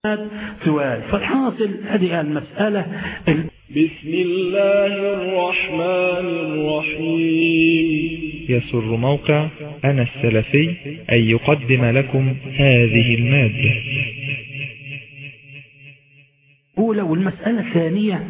سؤال فالحاصل هذه المسألة بسم الله الرحمن الرحيم يسر موقع أنا السلفي أن يقدم لكم هذه المادة أولى والمسألة الثانية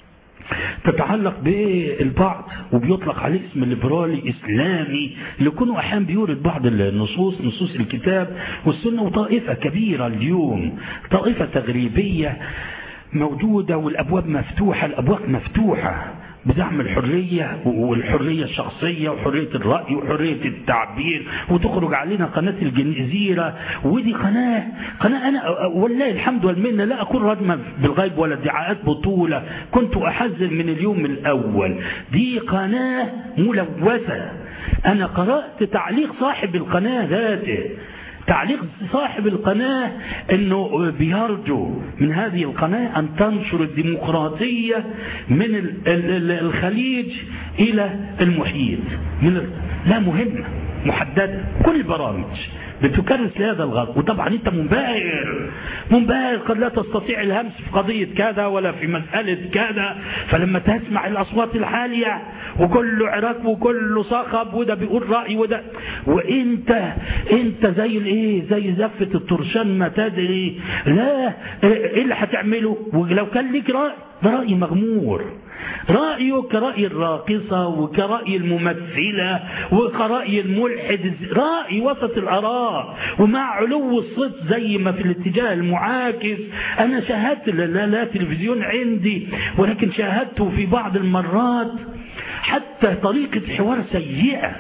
تتعلق بالبعض وبيطلق عليه اسم ليبرالي اسلامي لكونه احيانا بيورد بعض النصوص نصوص الكتاب والسنه وطائفه كبيره اليوم طائفه تغريبيه موجوده والابواب مفتوحه الابواب مفتوحه بدعم الحرية والحرية الشخصية وحرية الرأي وحرية التعبير وتخرج علينا قناة الجزيرة ودي قناة قناة أنا والله الحمد والمنة لا أكون ردما بالغيب ولا ادعاءات بطولة كنت أحذر من اليوم الأول دي قناة ملوثة أنا قرأت تعليق صاحب القناة ذاته تعليق صاحب القناة انه بيرجو من هذه القناة ان تنشر الديمقراطية من الخليج الى المحيط من لا مهمة محددة كل البرامج بتكرس لهذا الغرب وطبعا انت منبهر منبهر قد لا تستطيع الهمس في قضية كذا ولا في مسألة كذا فلما تسمع الأصوات الحالية وكله عراك وكله صخب وده بيقول رأي وده وانت انت زي الايه زي زفة الطرشان ما تدري لا ايه اللي هتعمله ولو كان ليك رأي ده رأي مغمور رأيه كرأي الراقصة وكرأي الممثلة وكرأي الملحد رأي وسط الآراء ومع علو الصوت زي ما في الاتجاه المعاكس أنا شاهدت لا, لا تلفزيون عندي ولكن شاهدته في بعض المرات حتى طريقة حوار سيئة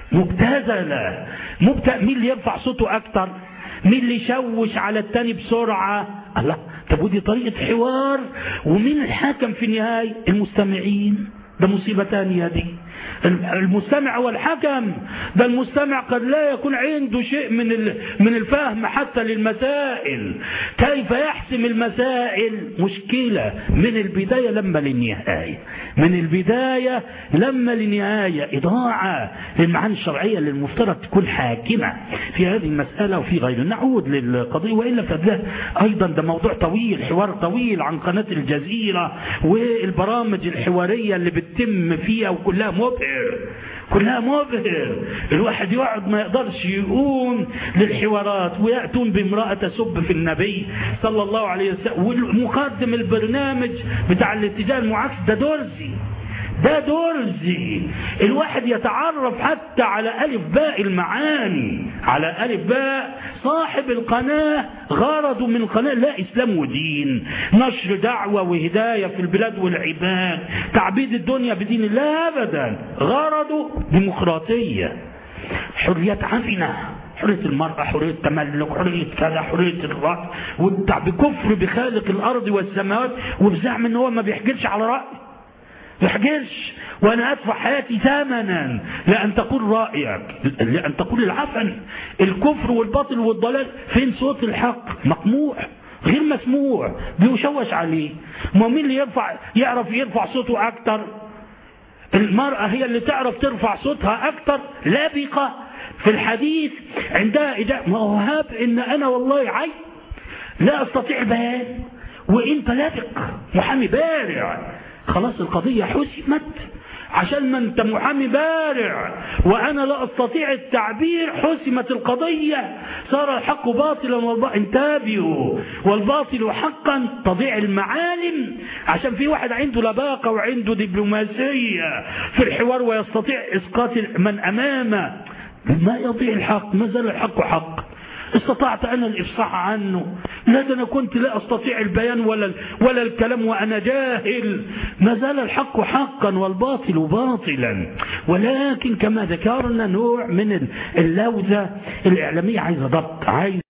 مبتذلة مبت... مين اللي يرفع صوته أكتر مين اللي يشوش على التاني بسرعة الله طب ودي طريقة حوار ومين الحاكم في النهاية المستمعين ده مصيبة تانية دي المستمع هو الحكم ده المستمع قد لا يكون عنده شيء من من الفهم حتى للمسائل كيف يحسم المسائل مشكلة من البداية لما للنهاية من البداية لما للنهاية إضاعة للمعاني الشرعية اللي المفترض تكون حاكمة في هذه المسألة وفي غيره نعود للقضية وإلا فده أيضا ده موضوع طويل حوار طويل عن قناة الجزيرة والبرامج الحوارية اللي بتتم فيها وكلها مبهر كلها مبهر الواحد يقعد ما يقدرش يقوم للحوارات ويأتون بامرأة تسب في النبي صلى الله عليه وسلم والمقدم البرنامج بتاع الاتجاه المعاكس ده درزي ده درزي الواحد يتعرف حتى على ألف باء المعاني على ألف باء صاحب القناة غرضه من القناة لا إسلام ودين نشر دعوة وهداية في البلاد والعباد تعبيد الدنيا بدين الله أبدا غرضه ديمقراطية حريات عفنة حرية المرأة حرية التملك حرية كذا حرية الرأي وبتاع بكفر بخالق الأرض والسماوات وبزعم ان هو ما بيحجرش على رأي يحجرش وانا ادفع حياتي ثمنا لان تقول رايك لان تقول العفن الكفر والباطل والضلال فين صوت الحق مقموع غير مسموع بيشوش عليه ما مين اللي يرفع يعرف يرفع صوته اكتر المرأة هي اللي تعرف ترفع صوتها اكتر لابقة في الحديث عندها إجابة ما هو هاب ان انا والله عي لا استطيع البيان وانت لابق محامي بارع خلاص القضية حسمت عشان ما انت محامي بارع وانا لا استطيع التعبير حسمت القضية صار الحق باطلا والباطل انتبهوا والباطل حقا تضيع المعالم عشان في واحد عنده لباقة وعنده دبلوماسية في الحوار ويستطيع اسقاط من امامه ما يضيع الحق ما زال الحق حق استطعت أنا الإفصاح عنه لا ده أنا كنت لا أستطيع البيان ولا, ولا الكلام وأنا جاهل ما زال الحق حقا والباطل باطلا ولكن كما ذكرنا نوع من اللوذة الإعلامية عايزة ضبط عايز